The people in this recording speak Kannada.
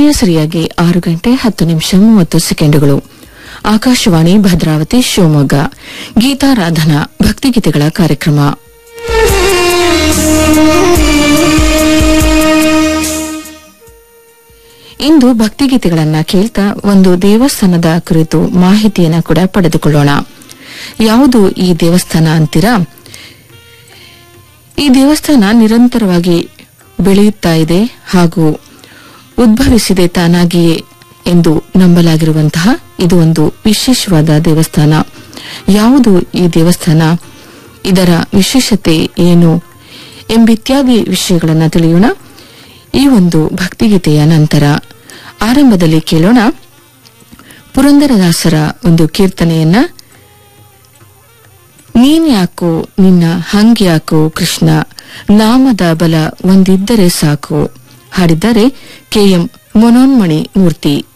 ಸಮಯ ಸರಿಯಾಗಿ ಆರು ಗಂಟೆ ಹತ್ತು ನಿಮಿಷ ಮೂವತ್ತು ಸೆಕೆಂಡುಗಳು ಆಕಾಶವಾಣಿ ಭದ್ರಾವತಿ ಶಿವಮೊಗ್ಗ ಗೀತಾರಾಧನಾ ಭಕ್ತಿಗೀತೆಗಳ ಕಾರ್ಯಕ್ರಮ ಇಂದು ಭಕ್ತಿಗೀತೆಗಳನ್ನ ಕೇಳ್ತಾ ಒಂದು ದೇವಸ್ಥಾನದ ಕುರಿತು ಮಾಹಿತಿಯನ್ನ ಕೂಡ ಪಡೆದುಕೊಳ್ಳೋಣ ಯಾವುದು ಈ ದೇವಸ್ಥಾನ ಅಂತೀರಾ ಈ ದೇವಸ್ಥಾನ ನಿರಂತರವಾಗಿ ಬೆಳೆಯುತ್ತಾ ಇದೆ ಹಾಗೂ ಉದ್ಭವಿಸಿದೆ ತಾನಾಗಿಯೇ ಎಂದು ನಂಬಲಾಗಿರುವಂತಹ ಇದು ಒಂದು ವಿಶೇಷವಾದ ದೇವಸ್ಥಾನ ಯಾವುದು ಈ ದೇವಸ್ಥಾನ ಇದರ ವಿಶೇಷತೆ ಏನು ಎಂಬಿತ್ಯಾದಿ ವಿಷಯಗಳನ್ನು ತಿಳಿಯೋಣ ಈ ಒಂದು ಭಕ್ತಿಗೀತೆಯ ನಂತರ ಆರಂಭದಲ್ಲಿ ಕೇಳೋಣ ಪುರಂದರದಾಸರ ಒಂದು ಕೀರ್ತನೆಯನ್ನ ನೀನ್ಯಾಕೋ ನಿನ್ನ ಹಂಗ್ಯಾಕೋ ಕೃಷ್ಣ ನಾಮದ ಬಲ ಒಂದಿದ್ದರೆ ಸಾಕು ಹಾಡಿದ್ದಾರೆ ಕೆಎಂ ಮನೋನ್ಮಣಿ ಮೂರ್ತಿ